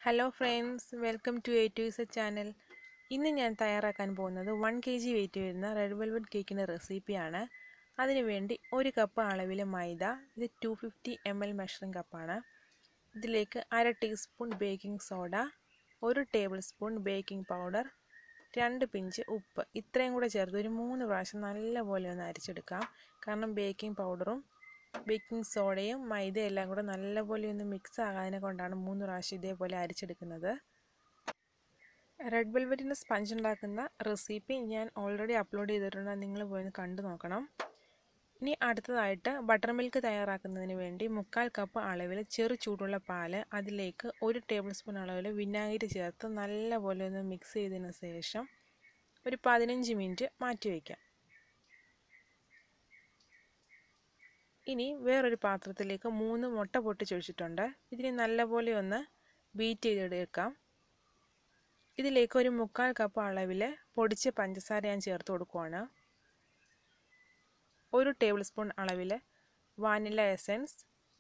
hello friends welcome to A to Z channel ഇന്ന് ഞാൻ തയ്യാറാക്കാൻ പോകുന്നത് വൺ കെ ജി വെയിറ്റ് വരുന്ന റെഡ് വെൽവെറ്റ് കേക്കിൻ്റെ റെസിപ്പിയാണ് അതിനുവേണ്ടി ഒരു കപ്പ് അളവിൽ മൈദ ഇത് two fifty M L measuring കപ്പാണ് ഇതിലേക്ക് അര ടീസ്പൂൺ ബേക്കിംഗ് സോഡ ഒരു ടേബിൾ സ്പൂൺ ബേക്കിംഗ് പൗഡർ രണ്ട് പിഞ്ച് ഉപ്പ് ഇത്രയും കൂടെ ചേർത്ത് ഒരു മൂന്ന് പ്രാവശ്യം നല്ലപോലെ ഒന്ന് അരിച്ചെടുക്കാം കാരണം ബേക്കിംഗ് പൗഡറും ബേക്കിംഗ് സോഡയും മൈദയും എല്ലാം കൂടെ നല്ലപോലെ ഒന്ന് മിക്സ് ആകാതിനെ കൊണ്ടാണ് മൂന്ന് പ്രാവശ്യം ഇതേപോലെ അരിച്ചെടുക്കുന്നത് റെഡ് വെൽവെറ്റിൻ്റെ സ്പഞ്ച് ഉണ്ടാക്കുന്ന റെസിപ്പി ഞാൻ ഓൾറെഡി അപ്ലോഡ് ചെയ്തിട്ടുണ്ട് നിങ്ങൾ പോയി ഒന്ന് കണ്ടു നോക്കണം ഇനി അടുത്തതായിട്ട് ബട്ടർ മിൽക്ക് തയ്യാറാക്കുന്നതിന് വേണ്ടി മുക്കാൽ കപ്പ് അളവിൽ ചെറു ചൂടുള്ള പാല് അതിലേക്ക് ഒരു ടേബിൾ സ്പൂൺ അളവിൽ വിനാഗിരി ചേർത്ത് നല്ലപോലെ ഒന്ന് മിക്സ് ചെയ്തതിന് ശേഷം ഒരു പതിനഞ്ച് മിനിറ്റ് മാറ്റി വയ്ക്കാം ഇനി വേറൊരു പാത്രത്തിലേക്ക് മൂന്ന് മുട്ട പൊട്ടിച്ചൊഴിച്ചിട്ടുണ്ട് ഇതിനെ നല്ലപോലെ ഒന്ന് ബീറ്റ് ചെയ്തെടുക്കാം ഇതിലേക്ക് ഒരു മുക്കാൽ കപ്പ് അളവിൽ പൊടിച്ച പഞ്ചസാര ഞാൻ ചേർത്ത് കൊടുക്കുവാണ് ഒരു ടേബിൾ സ്പൂൺ അളവിൽ വാനില എസൻസ്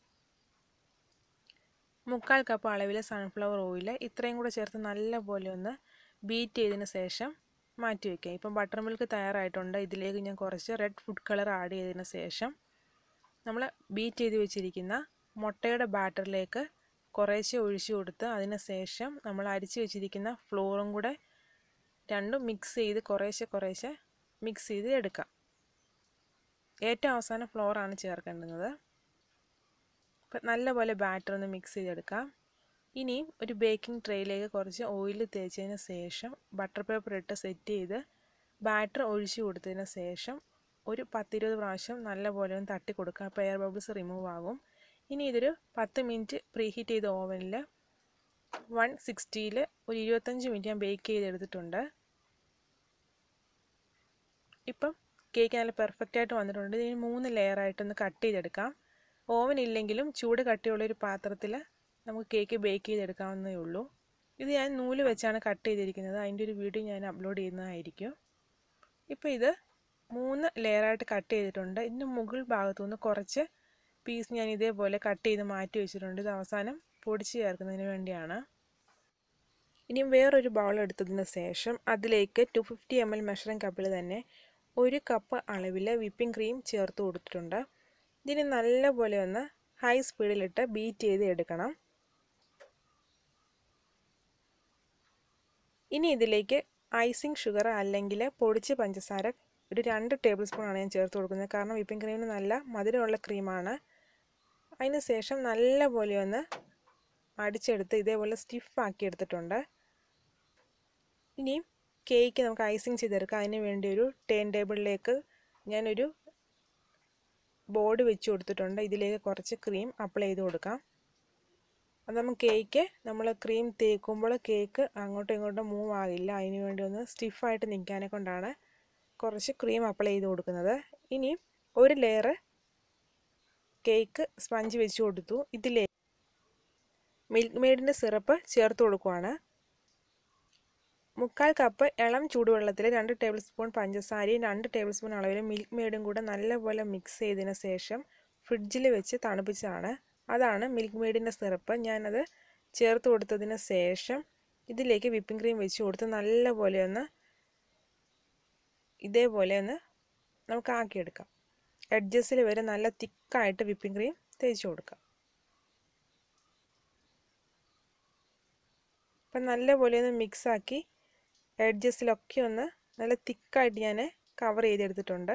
മുക്കാൽ കപ്പ് അളവിൽ സൺഫ്ലവർ ഓയിൽ ഇത്രയും കൂടെ ചേർത്ത് നല്ലപോലെ ഒന്ന് ബീറ്റ് ചെയ്തതിന് ശേഷം മാറ്റി വയ്ക്കാം ഇപ്പം ബട്ടർ മിൽക്ക് തയ്യാറായിട്ടുണ്ട് ഇതിലേക്ക് ഞാൻ കുറച്ച് റെഡ് ഫുഡ് കളർ ആഡ് ചെയ്തതിന് ശേഷം നമ്മൾ ബീറ്റ് ചെയ്ത് വെച്ചിരിക്കുന്ന മുട്ടയുടെ ബാറ്ററിലേക്ക് കുറേശ്ശെ ഒഴിച്ചു കൊടുത്ത് അതിന് ശേഷം നമ്മൾ അരിച്ച് വെച്ചിരിക്കുന്ന ഫ്ലോറും കൂടെ രണ്ടും മിക്സ് ചെയ്ത് കുറേശ്ശെ കുറേശ്ശെ മിക്സ് ചെയ്ത് എടുക്കാം ഏറ്റവും അവസാനം ഫ്ലോറാണ് ചേർക്കേണ്ടുന്നത് അപ്പം നല്ലപോലെ ബാറ്റർ ഒന്ന് മിക്സ് ചെയ്തെടുക്കാം ഇനിയും ഒരു ബേക്കിംഗ് ട്രേയിലേക്ക് കുറച്ച് ഓയിൽ തേച്ചതിന് ശേഷം ബട്ടർ പേപ്പർ ഇട്ട് സെറ്റ് ചെയ്ത് ബാറ്റർ ഒഴിച്ചു കൊടുത്തതിന് ശേഷം ഒരു പത്തിരുപത് പ്രാവശ്യം നല്ലപോലെ ഒന്ന് തട്ടി കൊടുക്കുക അപ്പോൾ എയർ ബബിൾസ് റിമൂവ് ആകും ഇനി ഇതൊരു പത്ത് മിനിറ്റ് പ്രീ ഹീറ്റ് ചെയ്ത ഓവനിൽ വൺ സിക്സ്റ്റിയിൽ ഒരു ഇരുപത്തഞ്ച് മിനിറ്റ് ഞാൻ ബേക്ക് ചെയ്തെടുത്തിട്ടുണ്ട് ഇപ്പം കേക്ക് നല്ല പെർഫെക്റ്റ് ആയിട്ട് വന്നിട്ടുണ്ട് ഇതിന് മൂന്ന് ലെയറായിട്ടൊന്ന് കട്ട് ചെയ്തെടുക്കാം ഓവൻ ഇല്ലെങ്കിലും ചൂട് കട്ടിയുള്ള ഒരു പാത്രത്തിൽ നമുക്ക് കേക്ക് ബേക്ക് ചെയ്തെടുക്കാവുന്നതേ ഉള്ളൂ ഇത് ഞാൻ നൂല് വെച്ചാണ് കട്ട് ചെയ്തിരിക്കുന്നത് അതിൻ്റെ ഒരു വീഡിയോ ഞാൻ അപ്ലോഡ് ചെയ്യുന്നതായിരിക്കും ഇപ്പോൾ ഇത് മൂന്ന് ലെയറായിട്ട് കട്ട് ചെയ്തിട്ടുണ്ട് ഇതിൻ്റെ മുകൾ ഭാഗത്തു നിന്ന് കുറച്ച് പീസ് ഞാൻ ഇതേപോലെ കട്ട് ചെയ്ത് മാറ്റി വെച്ചിട്ടുണ്ട് ഇത് അവസാനം പൊടിച്ച് ചേർക്കുന്നതിന് വേണ്ടിയാണ് ഇനിയും വേറൊരു ബൗൾ എടുത്തതിന് ശേഷം അതിലേക്ക് two fifty M L measuring കപ്പിൽ തന്നെ ഒരു കപ്പ് അളവിൽ വിപ്പിംഗ് ക്രീം ചേർത്ത് കൊടുത്തിട്ടുണ്ട് ഇതിന് നല്ലപോലെ ഒന്ന് ഹൈ സ്പീഡിലിട്ട് ബീറ്റ് ചെയ്ത് എടുക്കണം ഇനി ഇതിലേക്ക് ഐസിങ് ഷുഗർ അല്ലെങ്കിൽ പൊടിച്ച പഞ്ചസാര ഒരു രണ്ട് ടേബിൾ സ്പൂണാണ് ഞാൻ ചേർത്ത് കൊടുക്കുന്നത് കാരണം വിപ്പിംഗ് ക്രീമിന് നല്ല മധുരമുള്ള ക്രീമാണ് അതിന് ശേഷം നല്ലപോലെ ഒന്ന് അടിച്ചെടുത്ത് ഇതേപോലെ സ്റ്റിഫാക്കി എടുത്തിട്ടുണ്ട് ഇനി കേക്ക് നമുക്ക് ഐസിങ് ചെയ്തെടുക്കാം അതിന് വേണ്ടി ഒരു ടേൺ ടേബിളിലേക്ക് ഞാനൊരു ബോർഡ് വെച്ച് കൊടുത്തിട്ടുണ്ട് ഇതിലേക്ക് കുറച്ച് ക്രീം അപ്ലൈ ചെയ്ത് കൊടുക്കാം അത് നമുക്ക് കേക്ക് നമ്മൾ ക്രീം തേക്കുമ്പോൾ കേക്ക് അങ്ങോട്ടും ഇങ്ങോട്ടും മൂവ് ആകില്ല അതിന് വേണ്ടി ഒന്ന് സ്റ്റിഫായിട്ട് നിൽക്കാനെ കൊണ്ടാണ് കുറച്ച് ക്രീം അപ്ലൈ ചെയ്ത് കൊടുക്കുന്നത് ഇനി ഒരു ലെയർ കേക്ക് സ്പഞ്ച് വെച്ച് കൊടുത്തു ഇതിലേക്ക് മിൽക്ക് മെയ്ഡിൻ്റെ സിറപ്പ് ചേർത്ത് കൊടുക്കുവാണ് മുക്കാൽ കപ്പ് ഇളം ചൂടുവെള്ളത്തിൽ രണ്ട് ടേബിൾ സ്പൂൺ പഞ്ചസാരയും രണ്ട് ടേബിൾ സ്പൂൺ അളവിൽ മിൽക്ക് മെയ്ഡും കൂടെ നല്ലപോലെ മിക്സ് ചെയ്തതിന് ശേഷം ഫ്രിഡ്ജിൽ വെച്ച് തണുപ്പിച്ചതാണ് അതാണ് മിൽക്ക് മെയ്ഡിൻ്റെ സിറപ്പ് ഞാനത് ചേർത്ത് കൊടുത്തതിന് ശേഷം ഇതിലേക്ക് വിപ്പിംഗ് ക്രീം വെച്ച് കൊടുത്ത് നല്ലപോലെ ഒന്ന് ഇതേപോലെ ഒന്ന് നമുക്ക് ആക്കിയെടുക്കാം എഡ്ജസിൽ വരെ നല്ല തിക്കായിട്ട് വിപ്പിംഗ് ക്രീം തേച്ച് കൊടുക്കാം അപ്പം നല്ലപോലെ ഒന്ന് മിക്സാക്കി എഡ്ജസിലൊക്കെ ഒന്ന് നല്ല തിക്കായിട്ട് ഞാൻ കവർ ചെയ്തെടുത്തിട്ടുണ്ട്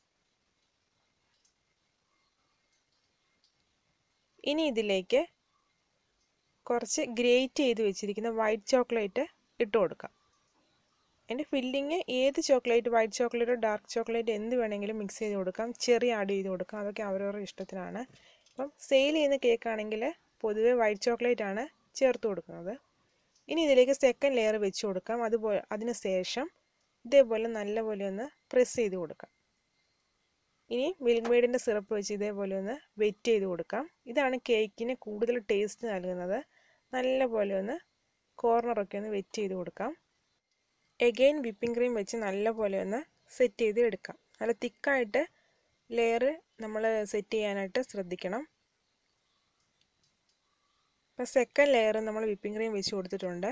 ഇനി ഇതിലേക്ക് കുറച്ച് ഗ്രേറ്റ് ചെയ്ത് വെച്ചിരിക്കുന്ന വൈറ്റ് ചോക്ലേറ്റ് ഇട്ട് കൊടുക്കാം അതിൻ്റെ ഫില്ലിങ് ഏത് ചോക്ലേറ്റ് വൈറ്റ് ചോക്ലേറ്റോ ഡാർക്ക് ചോക്ലേറ്റ് എന്ത് വേണമെങ്കിലും മിക്സ് ചെയ്ത് കൊടുക്കാം ചെറി ആഡ് ചെയ്ത് കൊടുക്കാം അതൊക്കെ അവരവരുടെ ഇഷ്ടത്തിനാണ് അപ്പം സെയിൽ ചെയ്യുന്ന കേക്കാണെങ്കിൽ പൊതുവേ വൈറ്റ് ചോക്ലേറ്റ് ആണ് ചേർത്ത് കൊടുക്കുന്നത് ഇനി ഇതിലേക്ക് സെക്കൻഡ് ലെയർ വെച്ച് കൊടുക്കാം അതുപോലെ അതിന് ശേഷം ഇതേപോലെ നല്ലപോലെ ഒന്ന് പ്രസ് ചെയ്ത് കൊടുക്കാം ഇനി മിൽക്ക് മെയ്ഡിൻ്റെ സിറപ്പ് വെച്ച് ഇതേപോലെ ഒന്ന് വെറ്റ് ചെയ്ത് കൊടുക്കാം ഇതാണ് കേക്കിന് കൂടുതൽ ടേസ്റ്റ് നൽകുന്നത് നല്ലപോലെ ഒന്ന് കോർണറൊക്കെ ഒന്ന് വെറ്റ് ചെയ്ത് കൊടുക്കാം എഗെയിൻ വിപ്പിംഗ് ക്രീം വെച്ച് നല്ലപോലെ ഒന്ന് സെറ്റ് ചെയ്ത് എടുക്കാം നല്ല തിക്കായിട്ട് ലെയർ നമ്മൾ സെറ്റ് ചെയ്യാനായിട്ട് ശ്രദ്ധിക്കണം ഇപ്പം സെക്കൻഡ് ലെയർ നമ്മൾ വിപ്പിംഗ് ക്രീം വെച്ച് കൊടുത്തിട്ടുണ്ട്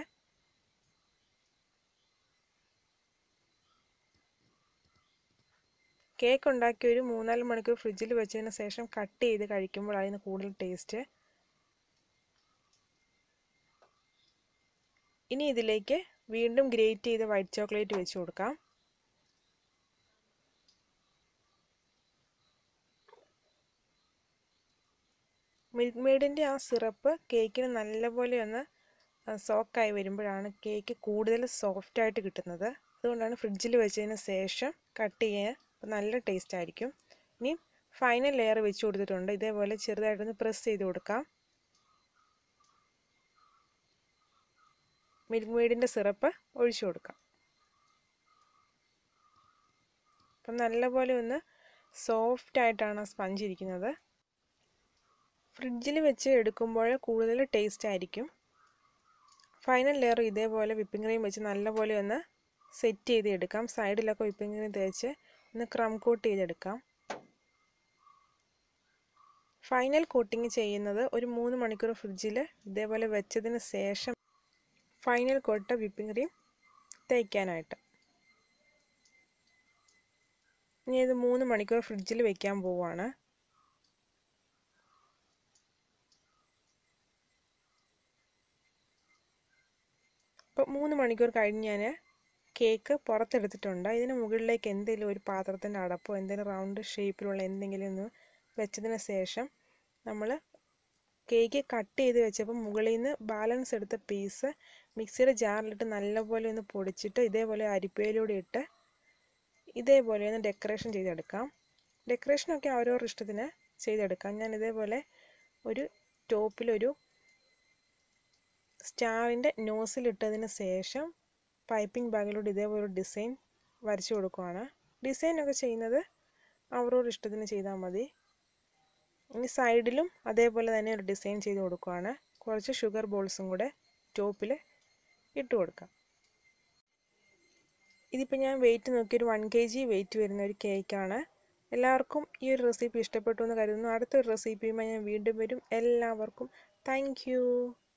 കേക്ക് ഉണ്ടാക്കി ഒരു മൂന്നാല് മണിക്കൂർ ഫ്രിഡ്ജിൽ വെച്ചതിന് ശേഷം കട്ട് ചെയ്ത് കഴിക്കുമ്പോൾ അതിന് കൂടുതൽ ടേസ്റ്റ് ഇനി ഇതിലേക്ക് വീണ്ടും ഗ്രേറ്റ് ചെയ്ത വൈറ്റ് ചോക്ലേറ്റ് വെച്ച് കൊടുക്കാം മിൽക്ക് മെയ്ഡിൻ്റെ ആ സിറപ്പ് കേക്കിന് നല്ലപോലെ ഒന്ന് സോക്കായി വരുമ്പോഴാണ് കേക്ക് കൂടുതൽ സോഫ്റ്റായിട്ട് കിട്ടുന്നത് അതുകൊണ്ടാണ് ഫ്രിഡ്ജിൽ വെച്ചതിന് ശേഷം കട്ട് ചെയ്യാൻ നല്ല ടേസ്റ്റ് ആയിരിക്കും ഇനി ഫൈനൽ ലെയർ വെച്ച് കൊടുത്തിട്ടുണ്ട് ഇതേപോലെ ചെറുതായിട്ടൊന്ന് പ്രസ് ചെയ്ത് കൊടുക്കാം മിൽക്ക് മെയ്ഡിൻ്റെ സിറപ്പ് ഒഴിച്ചു കൊടുക്കാം അപ്പം നല്ലപോലെ ഒന്ന് സോഫ്റ്റ് ആയിട്ടാണ് സ്പഞ്ച് ഇരിക്കുന്നത് ഫ്രിഡ്ജിൽ വെച്ച് എടുക്കുമ്പോൾ കൂടുതൽ ടേസ്റ്റ് ആയിരിക്കും ഫൈനൽ ലെയർ ഇതേപോലെ വിപ്പിംഗ് ക്രീം വെച്ച് നല്ലപോലെ ഒന്ന് സെറ്റ് ചെയ്ത് എടുക്കാം സൈഡിലൊക്കെ വിപ്പിംഗ് ക്രീം തേച്ച് ഒന്ന് ക്രം കോട്ട് ചെയ്തെടുക്കാം ഫൈനൽ കോട്ടിങ് ചെയ്യുന്നത് ഒരു മൂന്ന് മണിക്കൂർ ഫ്രിഡ്ജിൽ ഇതേപോലെ വെച്ചതിന് ശേഷം ഫൈനൽ കോട്ട് വിപ്പിംഗ് ക്രീം തേക്കാനായിട്ട് ഇനി ഇത് മൂന്ന് മണിക്കൂർ ഫ്രിഡ്ജിൽ വെക്കാൻ പോവുകയാണ് ഇപ്പോൾ മൂന്ന് മണിക്കൂർ കഴിഞ്ഞ് ഞാൻ കേക്ക് പുറത്തെടുത്തിട്ടുണ്ട് ഇതിന് മുകളിലേക്ക് എന്തെങ്കിലും ഒരു പാത്രത്തിൻ്റെ അടപ്പോ എന്തെങ്കിലും റൗണ്ട് ഷേപ്പിലുള്ള എന്തെങ്കിലും ഒന്ന് വെച്ചതിന് ശേഷം നമ്മൾ കേക്ക് കട്ട് ചെയ്ത് വെച്ചപ്പോൾ മുകളിൽ നിന്ന് ബാലൻസ് എടുത്ത പീസ് മിക്സിയുടെ ജാറിലിട്ട് നല്ലപോലെ ഒന്ന് പൊടിച്ചിട്ട് ഇതേപോലെ അരിപ്പയിലൂടെ ഇട്ട് ഇതേപോലെ ഒന്ന് ഡെക്കറേഷൻ ചെയ്തെടുക്കാം ഡെക്കറേഷനൊക്കെ ഓരോരോ ഇഷ്ടത്തിന് ചെയ്തെടുക്കാം ഞാൻ ഇതേപോലെ ഒരു ടോപ്പിലൊരു സ്റ്റാറിൻ്റെ നോസിലിട്ടതിന് ശേഷം പൈപ്പിംഗ് ബാഗിലൂടെ ഇതേപോലെ ഒരു ഡിസൈൻ വരച്ചു കൊടുക്കുവാണ് ഡിസൈനൊക്കെ ചെയ്യുന്നത് അവരോട് ഇഷ്ടത്തിന് ചെയ്താൽ മതി ഇനി സൈഡിലും അതേപോലെ തന്നെ ഒരു ഡിസൈൻ ചെയ്ത് കൊടുക്കുവാണ് കുറച്ച് ഷുഗർ ബോൾസും കൂടെ ടോപ്പിൽ ഇട്ട് കൊടുക്കാം ഇതിപ്പോൾ ഞാൻ വെയിറ്റ് നോക്കി ഒരു വൺ കെ ജി വെയിറ്റ് വരുന്ന ഒരു കേക്കാണ് എല്ലാവർക്കും ഈ ഒരു റെസിപ്പി ഇഷ്ടപ്പെട്ടു എന്ന് കരുതുന്നു അടുത്തൊരു റെസിപ്പിയുമായി ഞാൻ വീണ്ടും വരും എല്ലാവർക്കും താങ്ക്